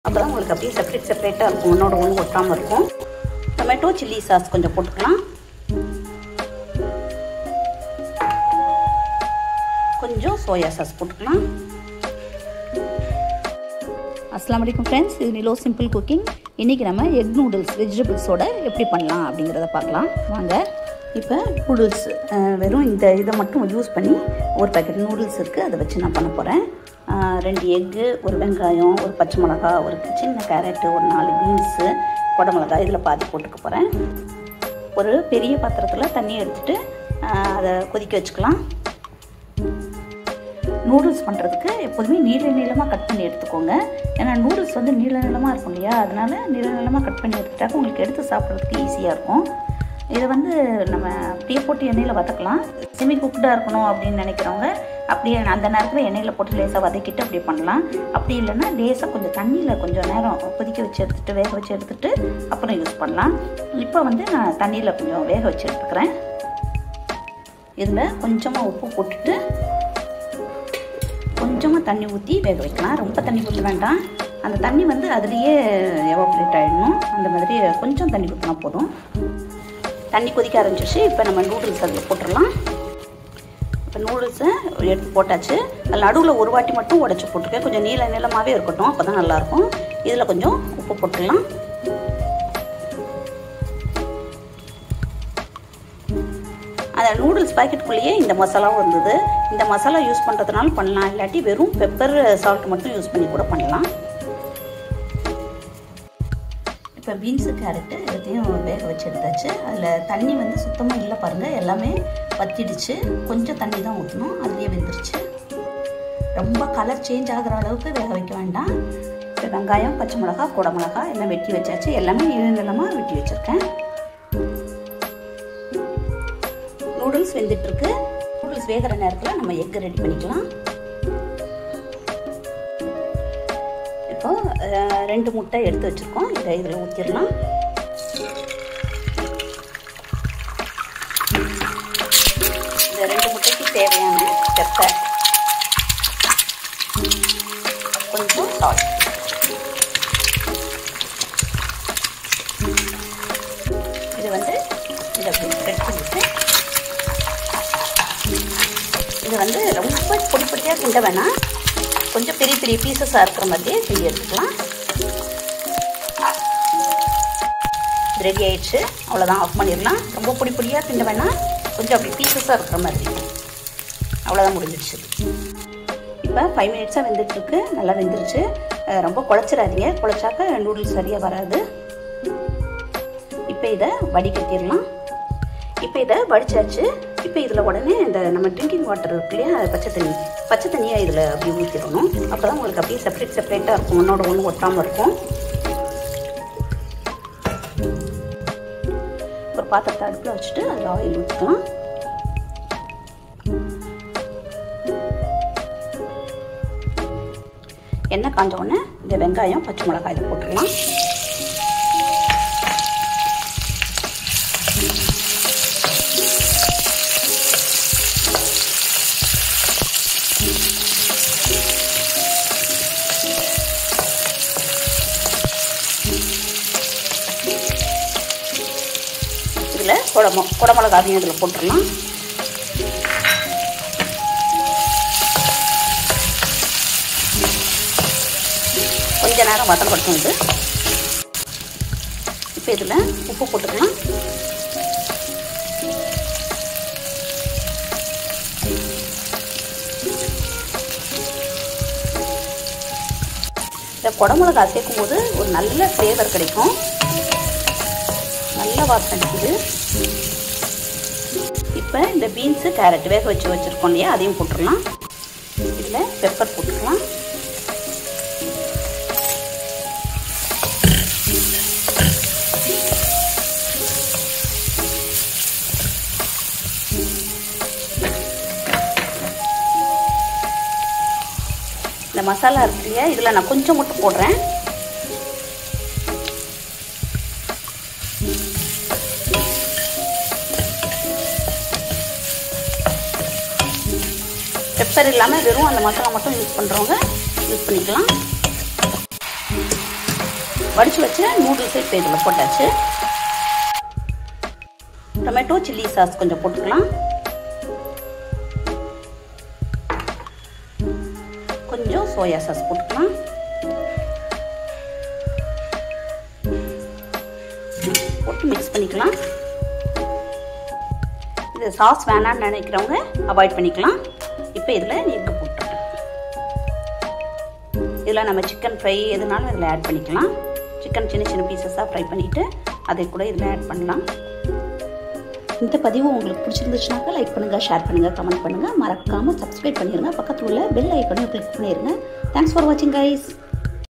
அப்போ தான் உங்களுக்கு அப்படியே செப்பரேட் செப்பரேட்டாக இருக்கும் ஒன்றோட ஒன்று ஒட்டாமல் இருக்கும் டொமேட்டோ சில்லி சாஸ் கொஞ்சம் போட்டுக்கலாம் கொஞ்சம் சோயா சாஸ் போட்டுக்கலாம் அஸ்லாம் வலைக்கம் ஃப்ரெண்ட்ஸ் இது நிலோ சிம்பிள் குக்கிங் இன்றைக்கி நம்ம எக் நூடுல்ஸ் வெஜிடபிள்ஸோட எப்படி பண்ணலாம் அப்படிங்கிறத பார்க்கலாம் வாங்க இப்போ நூடுல்ஸ் வெறும் இந்த இதை மட்டும் யூஸ் பண்ணி ஒரு பேக்கெட் நூடுல்ஸ் இருக்குது அதை வச்சு நான் பண்ண போகிறேன் ரெண்டு எக்கு ஒரு வெங்காயம் ஒரு பச்சை மிளகா ஒரு சின்ன கேரட்டு ஒரு நாலு பீன்ஸு குடமிளகா இதில் பாதி போட்டுக்க போகிறேன் ஒரு பெரிய பாத்திரத்தில் தண்ணி எடுத்துகிட்டு அதை கொதிக்க வச்சுக்கலாம் நூடுல்ஸ் பண்ணுறதுக்கு எப்போதுமே நீள நீளமாக கட் பண்ணி எடுத்துக்கோங்க ஏன்னா நூடுல்ஸ் வந்து நீள நீளமாக இருக்கும் இல்லையா அதனால நீள நீளமாக கட் பண்ணி எடுத்துட்டாக்க உங்களுக்கு எடுத்து சாப்பிட்றதுக்கு ஈஸியாக இருக்கும் இதை வந்து நம்ம அப்படியே போட்டு எண்ணெயில் வதக்கலாம் செமி குக்டாக இருக்கணும் அப்படின்னு நினைக்கிறவங்க அப்படியே அந்த நேரத்தில் எண்ணெயில் போட்டு லேசாக வதக்கிட்டு அப்படியே பண்ணலாம் அப்படி இல்லைன்னா லேசாக கொஞ்சம் தண்ணியில் கொஞ்சம் நேரம் கொதிக்க வச்சு எடுத்துகிட்டு வேக வச்சு எடுத்துகிட்டு அப்புறம் யூஸ் பண்ணலாம் இப்போ வந்து நான் தண்ணியில் கொஞ்சம் வேக வச்சு எடுத்துக்கிறேன் இதில் கொஞ்சமாக உப்பு போட்டுட்டு கொஞ்சமாக தண்ணி ஊற்றி வேக வைக்கலாம் ரொம்ப தண்ணி ஊற்ற வேண்டாம் அந்த தண்ணி வந்து அதுலேயே எவாப்ரேட் ஆகிடணும் அந்த மாதிரி கொஞ்சம் தண்ணி ஊற்றினா போதும் தண்ணி கொதிக்க ஆரம்பிச்சிச்சு இப்போ நம்ம நூடுல்ஸ் அதில் போட்டுடலாம் இப்போ நூடுல்ஸை எடுத்து போட்டாச்சு அதில் நடுவில் ஒரு வாட்டி மட்டும் உடச்சி போட்டிருக்கேன் கொஞ்சம் நீள நீளமாகவே இருக்கட்டும் அப்போ தான் நல்லாயிருக்கும் இதில் கொஞ்சம் உப்பு போட்டுடலாம் அந்த நூடுல்ஸ் பாக்கெட்டுக்குள்ளேயே இந்த மசாலாவும் இருந்தது இந்த மசாலா யூஸ் பண்ணுறதுனால பண்ணலாம் இல்லாட்டி வெறும் பெப்பர் சால்ட் மட்டும் யூஸ் பண்ணி கூட பண்ணலாம் இப்போ பீன்ஸு கேரட்டு எல்லாத்தையும் வேக வச்சு எடுத்தாச்சு அதில் தண்ணி வந்து சுத்தமாக இல்லை பாருங்கள் எல்லாமே வத்திடுச்சு கொஞ்சம் தண்ணி தான் ஊற்றணும் அதுலேயே வெந்துருச்சு ரொம்ப கலர் சேஞ்ச் ஆகிற அளவுக்கு வேக வைக்க வேண்டாம் இப்போ வெங்காயம் பச்சை மிளகா குடமிளகா எல்லாம் வெட்டி வச்சாச்சு எல்லாமே நீளமாக வெட்டி வச்சுருக்கேன் நூடுல்ஸ் வெந்துட்டுருக்கு நூடுல்ஸ் வேகிற நேரத்தில் நம்ம எக் ரெடி பண்ணிக்கலாம் இப்போ ரெண்டு முட்டை எடுத்து வச்சுருக்கோம் இதை இதில் ஊற்றிடலாம் இந்த ரெண்டு முட்டைக்கு தேவையான பெப்பர் கொஞ்சம் சால்ட் இது வந்து இதை அப்படி ஸ்ப்ரெட் பண்ணிட்டு இது வந்து ரொம்ப பொடி பொடியாக கிண்ட வேணாம் கொஞ்சம் பெரிய பெரிய பீசஸாக இருக்கிற மாதிரியே கிண்டி எடுத்துக்கலாம் ரெடி ஆயிடுச்சு அவ்வளோதான் ஆஃப் பண்ணிடலாம் ரொம்ப பொடி பொடியாக கிண்ட வேணாம் கொஞ்சம் அப்படி பீசஸாக இருக்கிற மாதிரி அவ்வளோதான் முடிஞ்சிடுச்சு இப்போ ஃபைவ் மினிட்ஸாக வெந்துட்டுருக்கு நல்லா வெந்துருச்சு ரொம்ப குழச்சிடாதீங்க குழச்சாக்க நூடுல்ஸ் சரியாக வராது இப்போ இதை வடிகட்டிடலாம் இப்போ இதை வடிச்சாச்சு இப்போ இதில் உடனே இந்த நம்ம ட்ரிங்கிங் வாட்டர் இருக்கு இல்லையா பச்சை தண்ணி பச்சை தண்ணியை இதில் அப்படியே ஊற்றிடணும் அப்போ தான் உங்களுக்கு அப்படியே செப்பரேட் செப்பரேட்டாக இருக்கும் ஒன்றோட ஒன்று ஒட்டாமல் இருக்கும் ஒரு பாத்திரத்தை அடுப்பில் வச்சுட்டு அதில் ஆயில் ஊற்றிக்கலாம் எண்ணெய் காஞ்ச உடனே இந்த வெங்காயம் பச்சை மிளகாய் இதை போட்டுக்கலாம் இதில் குடம குடமிளகாவையும் இதில் போட்டுடலாம் கொஞ்ச நேரம் வதங்கட்டும் இது இப்போ இதில் உப்பு போட்டுக்கலாம் இந்த குடமிளகா சேர்க்கும் போது ஒரு நல்ல ஃப்ளேவர் கிடைக்கும் நல்ல வாசனை அடிக்குது இப்போ இந்த பீன்ஸு கேரட் வேக வச்சு வச்சுருக்கோம் இல்லையா அதையும் போட்டுடலாம் இதில் பெப்பர் போட்டுக்கலாம் இந்த மசாலா இருக்கு இல்லையா இதில் நான் கொஞ்சம் மட்டும் போடுறேன் பெப்பர் இல்லாமல் வெறும் அந்த மசாலா மட்டும் யூஸ் பண்ணுறவங்க யூஸ் பண்ணிக்கலாம் வடித்து வச்ச நூடுல்ஸை இப்போ இதில் போட்டாச்சு டொமேட்டோ சில்லி சாஸ் கொஞ்சம் போட்டுக்கலாம் கொஞ்சம் சோயா சாஸ் போட்டுக்கலாம் போட்டு மிக்ஸ் பண்ணிக்கலாம் இது சாஸ் வேணான்னு நினைக்கிறவங்க அவாய்ட் பண்ணிக்கலாம் இப்போ இதில் எக்கு போட்டுருக்கேன் இதில் நம்ம சிக்கன் ஃப்ரை எதுனாலும் இதில் ஆட் பண்ணிக்கலாம் சிக்கன் சின்ன சின்ன பீசஸாக ஃப்ரை பண்ணிவிட்டு அதை கூட இதில் ஆட் பண்ணலாம் இந்த பதிவு உங்களுக்கு பிடிச்சிருந்துச்சுனாக்கா லைக் பண்ணுங்கள் ஷேர் பண்ணுங்கள் கமெண்ட் பண்ணுங்கள் மறக்காமல் சப்ஸ்கிரைப் பண்ணிடுங்க பக்கத்தில் உள்ள பெல் ஐக்கனையும் கிளிக் பண்ணிடுங்க தேங்க்ஸ் ஃபார் வாட்சிங் கைஸ்